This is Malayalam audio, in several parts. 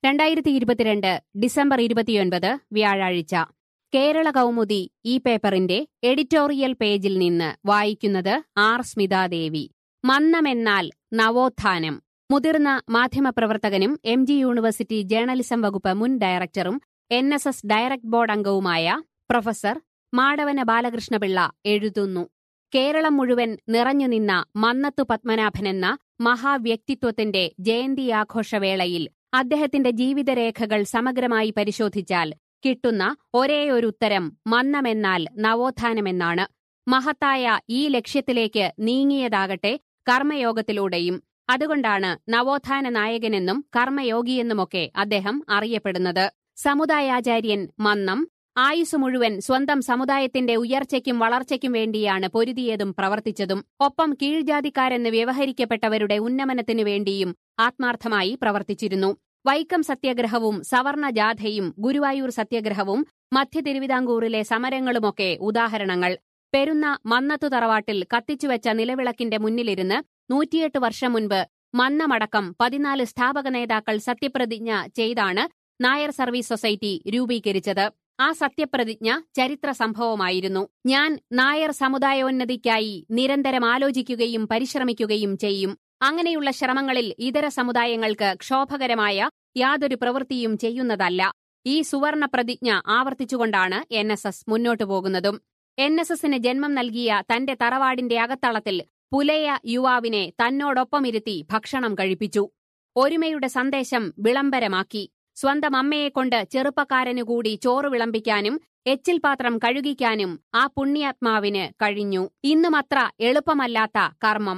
രണ്ടായിരത്തി ഇരുപത്തിരണ്ട് ഡിസംബർ ഇരുപത്തിയൊൻപത് വ്യാഴാഴ്ച കേരള കൗമുദി ഈ പേപ്പറിന്റെ എഡിറ്റോറിയൽ പേജിൽ നിന്ന് വായിക്കുന്നത് ആർ സ്മിതാദേവി മന്നമെന്നാൽ നവോത്ഥാനം മുതിർന്ന മാധ്യമപ്രവർത്തകനും എം ജി യൂണിവേഴ്സിറ്റി ജേർണലിസം വകുപ്പ് മുൻ ഡയറക്ടറും N S S direct board അംഗവുമായ പ്രൊഫസർ മാടവന ബാലകൃഷ്ണപിള്ള എഴുതുന്നു കേരളം മുഴുവൻ നിറഞ്ഞുനിന്ന മന്നത്തു പത്മനാഭനെന്ന മഹാവ്യക്തിത്വത്തിന്റെ ജയന്തി ആഘോഷവേളയിൽ അദ്ദേഹത്തിന്റെ ജീവിതരേഖകൾ സമഗ്രമായി പരിശോധിച്ചാൽ കിട്ടുന്ന ഒരേയൊരു ഉത്തരം മന്നമെന്നാൽ നവോത്ഥാനമെന്നാണ് മഹത്തായ ഈ ലക്ഷ്യത്തിലേക്ക് നീങ്ങിയതാകട്ടെ കർമ്മയോഗത്തിലൂടെയും അതുകൊണ്ടാണ് നവോത്ഥാന നായകനെന്നും കർമ്മയോഗിയെന്നുമൊക്കെ അദ്ദേഹം അറിയപ്പെടുന്നത് സമുദായാചാര്യൻ മന്നം ആയുസ് മുഴുവൻ സ്വന്തം സമുദായത്തിന്റെ ഉയർച്ചയ്ക്കും വളർച്ചയ്ക്കും വേണ്ടിയാണ് പൊരുതിയതും പ്രവർത്തിച്ചതും ഒപ്പം കീഴ്ജാതിക്കാരെന്ന് വ്യവഹരിക്കപ്പെട്ടവരുടെ ഉന്നമനത്തിനു വേണ്ടിയും ആത്മാർത്ഥമായി പ്രവർത്തിച്ചിരുന്നു വൈക്കം സത്യാഗ്രഹവും സവർണ ജാഥയും ഗുരുവായൂർ സത്യാഗ്രഹവും മധ്യ തിരുവിതാംകൂറിലെ സമരങ്ങളുമൊക്കെ ഉദാഹരണങ്ങൾ പെരുന്ന മന്നത്തു തറവാട്ടിൽ കത്തിച്ചുവെച്ച നിലവിളക്കിന്റെ മുന്നിലിരുന്ന് നൂറ്റിയെട്ട് വർഷം മുൻപ് മന്നമടക്കം പതിനാല് സ്ഥാപക നേതാക്കൾ സത്യപ്രതിജ്ഞ ചെയ്താണ് നായർ സർവീസ് സൊസൈറ്റി രൂപീകരിച്ചത് ആ സത്യപ്രതിജ്ഞ ചരിത്ര സംഭവമായിരുന്നു ഞാൻ നായർ സമുദായോന്നതിക്കായി നിരന്തരം ആലോചിക്കുകയും പരിശ്രമിക്കുകയും ചെയ്യും അങ്ങനെയുള്ള ശ്രമങ്ങളിൽ ഇതര സമുദായങ്ങൾക്ക് ക്ഷോഭകരമായ യാതൊരു പ്രവൃത്തിയും ചെയ്യുന്നതല്ല ഈ സുവർണ പ്രതിജ്ഞ ആവർത്തിച്ചുകൊണ്ടാണ് എൻ എസ് എസ് മുന്നോട്ടു പോകുന്നതും എൻ എസ് എസിന് ജന്മം നൽകിയ തന്റെ തറവാടിന്റെ അകത്തളത്തിൽ പുലയ യുവാവിനെ തന്നോടൊപ്പമിരുത്തി ഭക്ഷണം കഴിപ്പിച്ചു ഒരുമയുടെ സന്ദേശം വിളംബരമാക്കി സ്വന്തം അമ്മയെക്കൊണ്ട് ചെറുപ്പക്കാരനുകൂടി ചോറ് വിളമ്പിക്കാനും എച്ചിൽ പാത്രം കഴുകിക്കാനും ആ പുണ്യാത്മാവിന് കഴിഞ്ഞു ഇന്നുമത്ര എളുപ്പമല്ലാത്ത കർമ്മം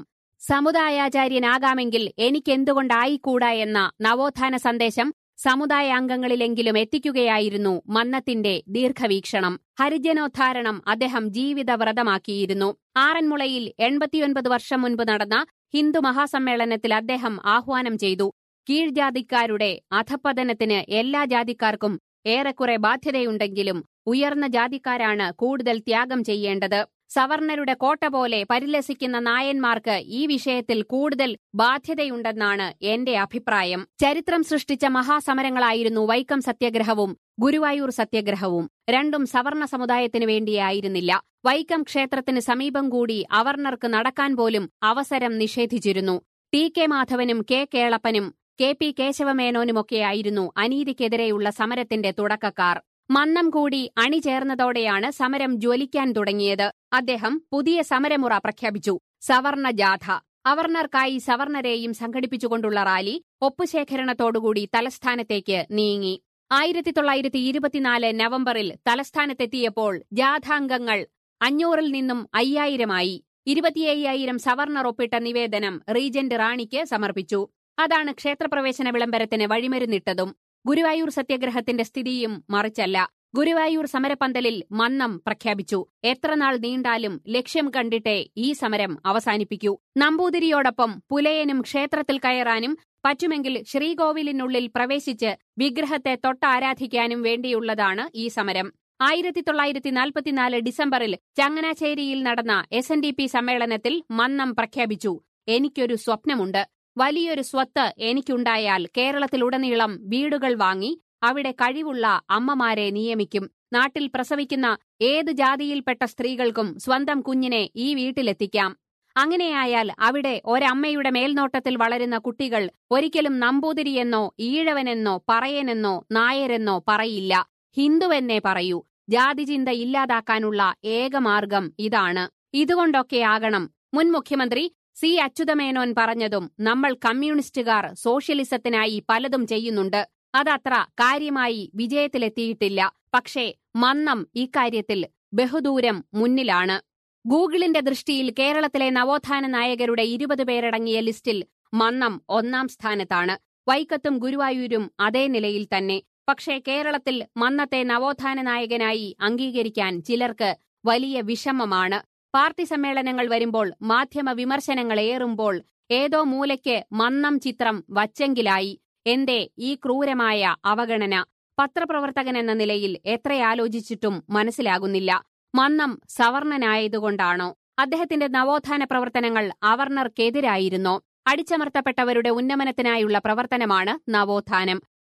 സമുദായാചാര്യനാകാമെങ്കിൽ എനിക്കെന്തുകൊണ്ടായിക്കൂടാ എന്ന നവോത്ഥാന സന്ദേശം സമുദായ അംഗങ്ങളിലെങ്കിലും എത്തിക്കുകയായിരുന്നു മന്നത്തിന്റെ ദീർഘവീക്ഷണം ഹരിജനോദ്ധാരണം അദ്ദേഹം ജീവിതവ്രതമാക്കിയിരുന്നു ആറന്മുളയിൽ എൺപത്തിയൊൻപത് വർഷം മുൻപ് നടന്ന ഹിന്ദു മഹാസമ്മേളനത്തിൽ അദ്ദേഹം ആഹ്വാനം ചെയ്തു കീഴ്ജാതിക്കാരുടെ അധപ്പതനത്തിന് എല്ലാ ജാതിക്കാർക്കും ഏറെക്കുറെ ബാധ്യതയുണ്ടെങ്കിലും ഉയർന്ന ജാതിക്കാരാണ് കൂടുതൽ ത്യാഗം ചെയ്യേണ്ടത് സവർണരുടെ കോട്ട പോലെ പരിലസിക്കുന്ന നായന്മാർക്ക് ഈ വിഷയത്തിൽ കൂടുതൽ ബാധ്യതയുണ്ടെന്നാണ് എന്റെ അഭിപ്രായം ചരിത്രം സൃഷ്ടിച്ച മഹാസമരങ്ങളായിരുന്നു വൈക്കം സത്യാഗ്രഹവും ഗുരുവായൂർ സത്യാഗ്രഹവും രണ്ടും സവർണ സമുദായത്തിനു വേണ്ടിയായിരുന്നില്ല വൈക്കം ക്ഷേത്രത്തിന് സമീപം കൂടി അവർണർക്ക് നടക്കാൻ പോലും അവസരം നിഷേധിച്ചിരുന്നു ടി കെ മാധവനും കെ കേളപ്പനും കെ പി കേശവമേനോനുമൊക്കെയായിരുന്നു അനീതിക്കെതിരെയുള്ള സമരത്തിന്റെ തുടക്കക്കാർ മന്നം കൂടി അണിചേർന്നതോടെയാണ് സമരം ജ്വലിക്കാൻ തുടങ്ങിയത് അദ്ദേഹം പുതിയ സമരമുറ പ്രഖ്യാപിച്ചു സവർണ ജാഥ അവർണർക്കായി സവർണരെയും സംഘടിപ്പിച്ചുകൊണ്ടുള്ള റാലി ഒപ്പുശേഖരണത്തോടുകൂടി തലസ്ഥാനത്തേക്ക് നീങ്ങി ആയിരത്തി തൊള്ളായിരത്തി ഇരുപത്തിനാല് നവംബറിൽ തലസ്ഥാനത്തെത്തിയപ്പോൾ ജാഥാംഗങ്ങൾ അഞ്ഞൂറിൽ നിന്നും അയ്യായിരമായി ഇരുപത്തിയ്യായിരം സവർണർ ഒപ്പിട്ട നിവേദനം റീജന്റ് റാണിക്ക് സമർപ്പിച്ചു അതാണ് ക്ഷേത്രപ്രവേശന വിളംബരത്തിന് വഴിമരുന്നിട്ടതും ഗുരുവായൂർ സത്യാഗ്രഹത്തിന്റെ സ്ഥിതിയും മറിച്ചല്ല ഗുരുവായൂർ സമരപ്പന്തലിൽ മന്നം പ്രഖ്യാപിച്ചു എത്രനാൾ നീണ്ടാലും ലക്ഷ്യം കണ്ടിട്ടേ ഈ സമരം അവസാനിപ്പിക്കൂ നമ്പൂതിരിയോടൊപ്പം പുലയനും ക്ഷേത്രത്തിൽ കയറാനും പറ്റുമെങ്കിൽ ശ്രീകോവിലിനുള്ളിൽ പ്രവേശിച്ച് വിഗ്രഹത്തെ തൊട്ടാരാധിക്കാനും വേണ്ടിയുള്ളതാണ് ഈ സമരം ആയിരത്തി തൊള്ളായിരത്തി നാൽപ്പത്തിനാല് ഡിസംബറിൽ ചങ്ങനാശ്ശേരിയിൽ നടന്ന എസ് എൻ ഡി പി സമ്മേളനത്തിൽ മന്നം പ്രഖ്യാപിച്ചു എനിക്കൊരു സ്വപ്നമുണ്ട് വലിയൊരു സ്വത്ത് എനിക്കുണ്ടായാൽ കേരളത്തിലുടനീളം വീടുകൾ വാങ്ങി അവിടെ കഴിവുള്ള അമ്മമാരെ നിയമിക്കും നാട്ടിൽ പ്രസവിക്കുന്ന ഏത് ജാതിയിൽപ്പെട്ട സ്ത്രീകൾക്കും സ്വന്തം കുഞ്ഞിനെ ഈ വീട്ടിലെത്തിക്കാം അങ്ങനെയായാൽ അവിടെ ഒരമ്മയുടെ മേൽനോട്ടത്തിൽ വളരുന്ന കുട്ടികൾ ഒരിക്കലും നമ്പൂതിരിയെന്നോ ഈഴവനെന്നോ പറയനെന്നോ നായരെന്നോ പറയില്ല ഹിന്ദുവെന്നേ പറയൂ ജാതിചിന്ത ഇല്ലാതാക്കാനുള്ള ഏകമാർഗം ഇതാണ് ഇതുകൊണ്ടൊക്കെയാകണം മുൻ മുഖ്യമന്ത്രി സി അച്യുതമേനോൻ പറഞ്ഞതും നമ്മൾ കമ്മ്യൂണിസ്റ്റുകാർ സോഷ്യലിസത്തിനായി പലതും ചെയ്യുന്നുണ്ട് അതത്ര കാര്യമായി വിജയത്തിലെത്തിയിട്ടില്ല പക്ഷേ മന്നം ഇക്കാര്യത്തിൽ ബഹുദൂരം മുന്നിലാണ് ഗൂഗിളിന്റെ ദൃഷ്ടിയിൽ കേരളത്തിലെ നവോത്ഥാന നായകരുടെ ഇരുപത് പേരടങ്ങിയ ലിസ്റ്റിൽ മന്നം ഒന്നാം സ്ഥാനത്താണ് വൈക്കത്തും ഗുരുവായൂരും അതേ നിലയിൽ തന്നെ പക്ഷേ കേരളത്തിൽ മന്നത്തെ നവോത്ഥാന നായകനായി അംഗീകരിക്കാൻ ചിലർക്ക് വലിയ വിഷമമാണ് പാർട്ടി സമ്മേളനങ്ങൾ വരുമ്പോൾ മാധ്യമ വിമർശനങ്ങൾ ഏറുമ്പോൾ ഏതോ മൂലയ്ക്ക് മന്നം ചിത്രം വച്ചെങ്കിലായി എന്തേ ഈ ക്രൂരമായ അവഗണന പത്രപ്രവർത്തകനെന്ന നിലയിൽ എത്രയാലോചിച്ചിട്ടും മനസ്സിലാകുന്നില്ല മന്നം സവർണനായതുകൊണ്ടാണോ അദ്ദേഹത്തിന്റെ നവോത്ഥാന പ്രവർത്തനങ്ങൾ അവർണർക്കെതിരായിരുന്നോ അടിച്ചമർത്തപ്പെട്ടവരുടെ ഉന്നമനത്തിനായുള്ള പ്രവർത്തനമാണ് നവോത്ഥാനം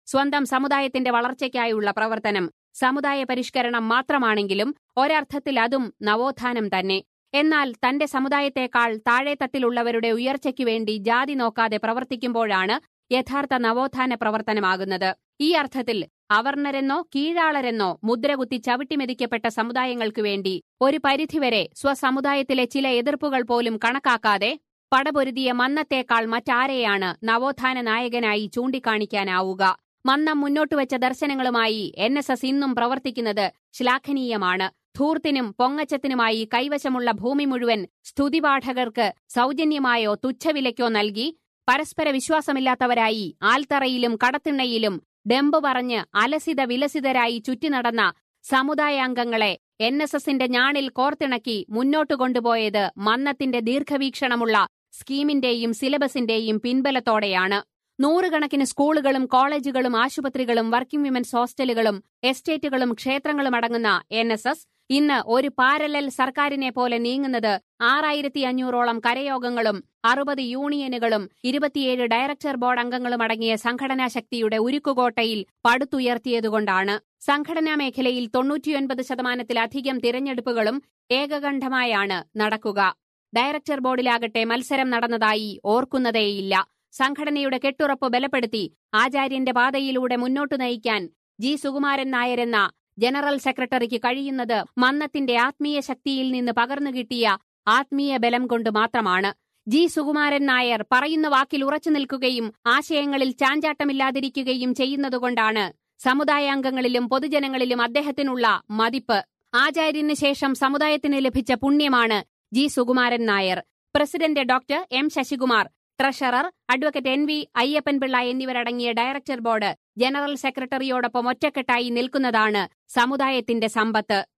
സ്വന്തം സമുദായത്തിന്റെ വളർച്ചയ്ക്കായുള്ള പ്രവർത്തനം സമുദായ പരിഷ്കരണം മാത്രമാണെങ്കിലും ഒരർത്ഥത്തിൽ അതും നവോത്ഥാനം തന്നെ എന്നാൽ തന്റെ സമുദായത്തെക്കാൾ താഴെത്തട്ടിലുള്ളവരുടെ ഉയർച്ചയ്ക്കു വേണ്ടി ജാതി നോക്കാതെ പ്രവർത്തിക്കുമ്പോഴാണ് യഥാർത്ഥ നവോത്ഥാന പ്രവർത്തനമാകുന്നത് ഈ അർത്ഥത്തിൽ അവർണരെന്നോ കീഴാളരെന്നോ മുദ്രകുത്തി ചവിട്ടിമെതിക്കപ്പെട്ട സമുദായങ്ങൾക്കു വേണ്ടി ഒരു പരിധിവരെ സ്വസമുദായത്തിലെ ചില എതിർപ്പുകൾ പോലും കണക്കാക്കാതെ പടപൊരുതിയ മന്നത്തേക്കാൾ മറ്റാരെയാണ് നവോത്ഥാന നായകനായി ചൂണ്ടിക്കാണിക്കാനാവുക മന്നം മുന്നോട്ടുവച്ച ദർശനങ്ങളുമായി എൻ എസ് എസ് ഇന്നും പ്രവർത്തിക്കുന്നത് ശ്ലാഘനീയമാണ് ധൂർത്തിനും പൊങ്ങച്ചത്തിനുമായി കൈവശമുള്ള ഭൂമി മുഴുവൻ സ്തുതിപാഠകർക്ക് സൗജന്യമായോ തുച്ഛവിലയ്ക്കോ നൽകി പരസ്പര വിശ്വാസമില്ലാത്തവരായി ആൽത്തറയിലും കടത്തിണ്ണയിലും ഡെമ്പ് പറഞ്ഞ് അലസിത വിലസിതരായി ചുറ്റിനടന്ന സമുദായാംഗങ്ങളെ എൻ എസ് എസിന്റെ ഞാണിൽ കോർത്തിണക്കി മുന്നോട്ടു കൊണ്ടുപോയത് മന്നത്തിന്റെ ദീർഘവീക്ഷണമുള്ള സ്കീമിന്റെയും സിലബസിന്റെയും പിൻബലത്തോടെയാണ് നൂറുകണക്കിന് സ്കൂളുകളും കോളേജുകളും ആശുപത്രികളും വർക്കിംഗ് വിമൻസ് ഹോസ്റ്റലുകളും എസ്റ്റേറ്റുകളും ക്ഷേത്രങ്ങളും അടങ്ങുന്ന എൻ എസ് എസ് ഇന്ന് ഒരു പാരലൽ സർക്കാരിനെ പോലെ നീങ്ങുന്നത് ആറായിരത്തി അഞ്ഞൂറോളം കരയോഗങ്ങളും അറുപത് യൂണിയനുകളും ഇരുപത്തിയേഴ് ഡയറക്ടർ ബോർഡ് അംഗങ്ങളും അടങ്ങിയ സംഘടനാ ശക്തിയുടെ ഉരുക്കുകോട്ടയിൽ പടുത്തുയർത്തിയതുകൊണ്ടാണ് സംഘടനാ മേഖലയിൽ തൊണ്ണൂറ്റിയൊൻപത് ശതമാനത്തിലധികം തിരഞ്ഞെടുപ്പുകളും ഏകകണ്ഠമായാണ് നടക്കുക ഡയറക്ടർ ബോർഡിലാകട്ടെ മത്സരം നടന്നതായി ഓർക്കുന്നതേയില്ല സംഘടനയുടെ കെട്ടുറപ്പ് ബലപ്പെടുത്തി ആചാര്യന്റെ പാതയിലൂടെ മുന്നോട്ടു നയിക്കാൻ ജി സുകുമാരൻ നായരെന്ന ജനറൽ സെക്രട്ടറിക്ക് കഴിയുന്നത് മന്നത്തിന്റെ ആത്മീയ ശക്തിയിൽ നിന്ന് പകർന്നു കിട്ടിയ ആത്മീയ ബലം കൊണ്ട് മാത്രമാണ് ജി സുകുമാരൻ നായർ പറയുന്ന വാക്കിൽ ഉറച്ചു നിൽക്കുകയും ആശയങ്ങളിൽ ചാഞ്ചാട്ടമില്ലാതിരിക്കുകയും ചെയ്യുന്നതുകൊണ്ടാണ് സമുദായാംഗങ്ങളിലും പൊതുജനങ്ങളിലും അദ്ദേഹത്തിനുള്ള മതിപ്പ് ആചാര്യന് ശേഷം സമുദായത്തിന് ലഭിച്ച പുണ്യമാണ് G Sukumaran Nair president doctor M Sasikumar treasurer advocate N V Ayyappanpillai എന്നിവരടങ്ങിയ ഡയറക്ടർ ബോർഡ് ജനറൽ സെക്രട്ടറിയോടൊപ്പം ഒറ്റക്കെട്ടായി നിൽക്കുന്നതാണ് സമുദായത്തിന്റെ സമ്പത്ത്